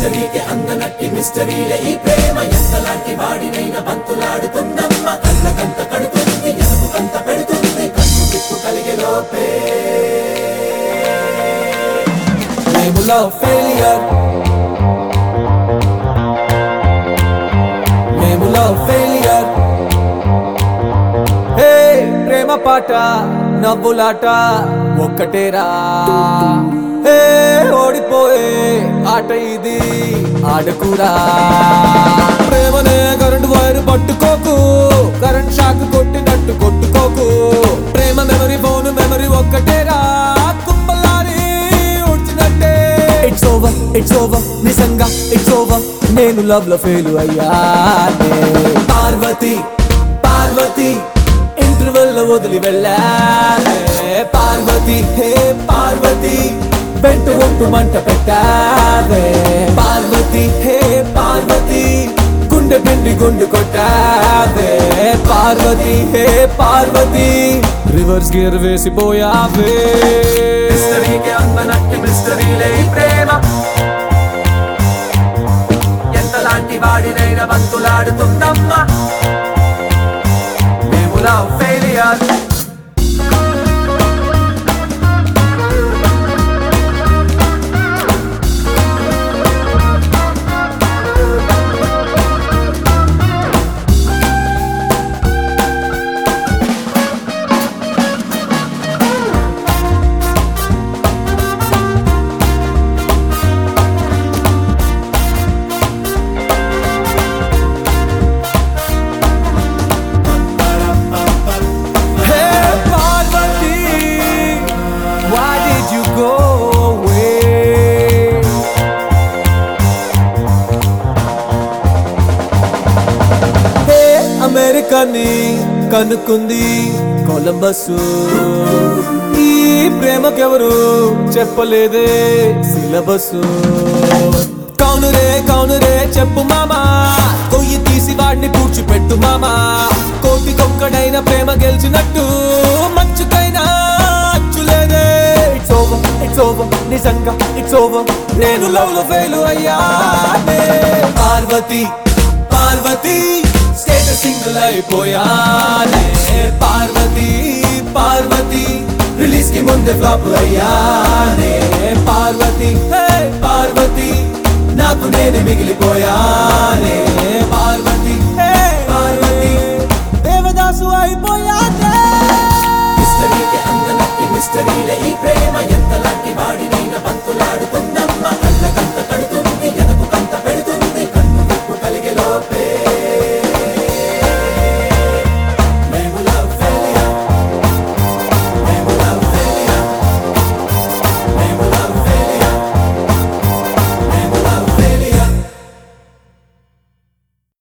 మిస్టరీకి అందనట్టి మిస్టరీలే ఈ ప్రేమ ఎంతలాంటి వాడినైనా బంతులాడుతుందమ్మ కళ్ళకంత కడుతుంది ఎనపుకంత పెడుతుంది కన్ను తిప్పు కలిగే లోపే మేములో ఫెయిలియర్ మేములో ఫెయిలియర్ హే ప్రేమ పాట నవ్వులాట ఒక్కటేరా హే ఓడిపోయే ఆట ఇది ఆడకురా ప్రేమనే కరెంట్ వైర్ పట్టుకోకు కరెంట్ షాక్ కొట్టినట్టు కొట్టుకోకు ప్రేమ మెమరీ ఫోన్ మెమరీ ఒక్కటేరా కుంభలారి ఉడ్చినట్టే ఇట్స్ ఓవర్ ఇట్స్ ఓవర్ నిజంగా ఇట్స్ ఓవర్ నేను లవ్ లో ఫెయిల్ అయ్యానే పార్వతి పార్వతి ఇంటర్వెల్ లో వదిలి వెళ్ళానే పార్వతి హే పార్వతి వెంట ఒట్టు మంట పెట్టావే పార్వతి హే పార్వతి గుండె పిండి గుండు కొట్టావే Parvati hey Parvati reverse gear వేసిపోయావే మిస్టరీకి అందనట్టి మిస్టరీలే ఈ ప్రేమ ఎంతలాంటి వాడినైనా బంతులాడుతుందమ్మ మేములా failure Hey Parvati, why did you go away? Hey అమెరికాని కనుక్కుంది కొలంబస్ ఈ ప్రేమకెవరు చెప్పలేదే సిలబస్ కౌనురే కౌనురే చెప్పు మామా కొయ్యి తీసి వాడిని పూడ్చిపెట్టు మామా కోటికొక్కడైన ప్రేమ గెలిచినట్టు మంచుకైనా అచ్చులేదే ఇట్స్ ఓవర్ ఇట్స్ ఓవర్ నిజంగా ఇట్స్ ఓవర్ నేను లవ్ లో ఫెయిల్ అయ్యానే పార్వతి పార్వతి స్టేటస్ సింగిల్ అయిపోయానే పార్వతి పార్వతి రిలీజ్ కి ముందే ఫ్లాప్ అయ్యానే పార్వతి హే పార్వతి నాకు నేను మిగిలిపోయానే పార్వతి హే పార్వతి దేవదాసు అయిపోయానే మిస్టరీకి అందనట్టి మిస్టరీలే ఈ ప్రేమ ఎంత